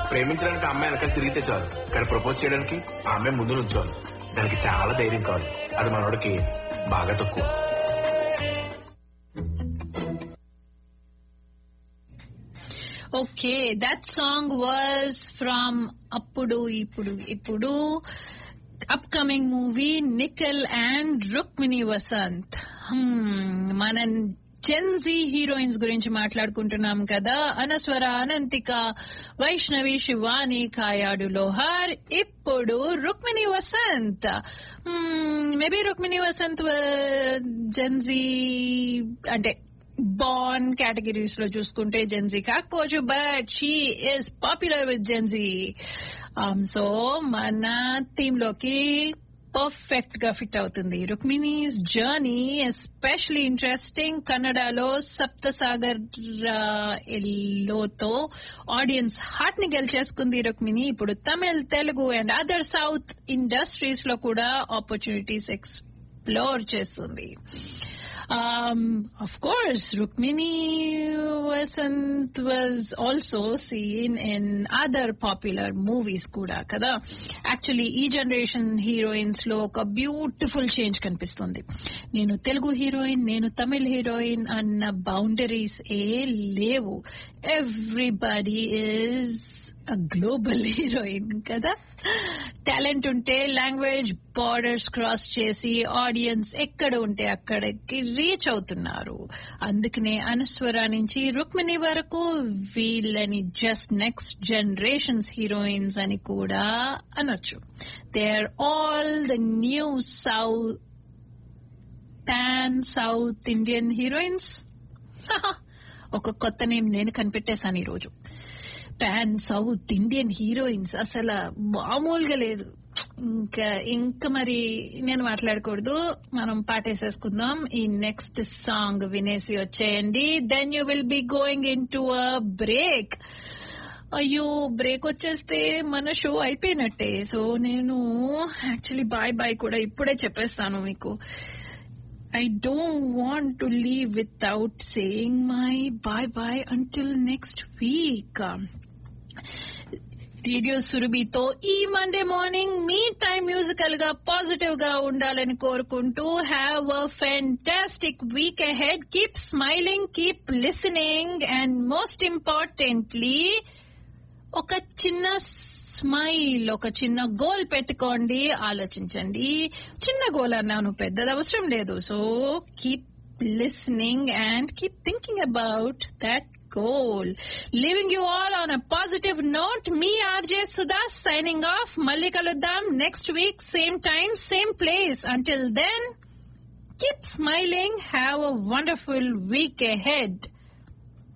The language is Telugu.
ప్రేమించడానికి ఆ అమ్మాయి వెనకాల తిరిగితే చాలు కానీ ప్రపోజ్ చేయడానికి ఆ అమ్మాయి ముందు నుంచోవాలి దానికి చాలా ధైర్యం కావాలి అది మనోడికి బాగా తక్కువ okay that song was from అప్పుడు ఇప్పుడు ఇప్పుడు upcoming movie Nikhil and Rukmini Vasanth మన జెన్జీ హీరోయిన్స్ గురించి మాట్లాడుకుంటున్నాం కదా అనస్వర అనంతిక వైష్ణవి శివాని కాయాడు లోహార్ ఇప్పుడు రుక్మిణి వసంత్ మేబీ రుక్మిణి వసంత్ జెన్జీ అంటే బాన్ కేటగిరీస్ లో చూసుకుంటే జెన్జీ కాకపోవచ్చు but she is popular with Gen Z so మన థీమ్ లోకి పర్ఫెక్ట్ గా ఫిట్ అవుతుంది రుక్మిణీస్ జర్నీ ఎస్పెషలీ ఇంట్రెస్టింగ్ కన్నడలో సప్తసాగర్ ఎల్లోతో ఆడియన్స్ హార్ట్ ని గెలిచేసుకుంది రుక్మిణి ఇప్పుడు Tamil Telugu and other south industries లో కూడా ఆపర్చునిటీస్ ఎక్స్ప్లోర్ చేస్తుంది Um, of course, Rukmini Vasant was also seen in other popular movies kuda kada. Actually, ఈ జనరేషన్ హీరోయిన్స్ లో ఒక బ్యూటిఫుల్ చేంజ్ కనిపిస్తుంది నేను తెలుగు హీరోయిన్ నేను తమిళ్ హీరోయిన్ అన్న బౌండరీస్ ఏ లేవు ఎవ్రీబడి ఈజ్ గ్లోబల్ హీరోయిన్ కదా టాలెంట్ ఉంటే లాంగ్వేజ్ బార్డర్స్ క్రాస్ చేసి ఆడియన్స్ ఎక్కడ ఉంటే అక్కడికి రీచ్ అవుతున్నారు అందుకనే అనుస్వర నుంచి రుక్మిణి వరకు వీళ్ళని జస్ట్ నెక్స్ట్ జనరేషన్స్ హీరోయిన్స్ అని కూడా అనొచ్చు they are all the new south pan south Indian heroines ఒక కొత్త నేమ్ నేను కనిపెట్టేశాను ఈరోజు పాన్ సౌత్ ఇండియన్ హీరోయిన్స్ అసలు మామూలుగా లేదు ఇంకా ఇంకా మరి నేను మాట్లాడకూడదు మనం పాటేసేసుకుందాం ఈ నెక్స్ట్ సాంగ్ వినేసి వచ్చేయండి then you will be going in to a break అయ్యో బ్రేక్ వచ్చేస్తే మన షో అయిపోయినట్టే సో నేను యాక్చువల్లీ బాయ్ బాయ్ కూడా ఇప్పుడే చెప్పేస్తాను మీకు I don't want to leave without saying my bye bye until next week. Radio సురభితో ఈ మండే మార్నింగ్ మీ టైం మ్యూజికల్ గా పాజిటివ్ గా ఉండాలని కోరుకుంటూ have a fantastic week ahead keep smiling keep listening and most importantly ఒక చిన్న స్మైల్ ఒక చిన్న గోల్ పెట్టుకోండి ఆలోచించండి చిన్న గోల్ అన్నాను పెద్దది అవసరం లేదు so keep listening and keep thinking about that goal. Leaving you all on a positive note, me RJ Sudha signing off. Malli kaluddam next week, same time, same place. Until then, keep smiling. Have a wonderful week ahead.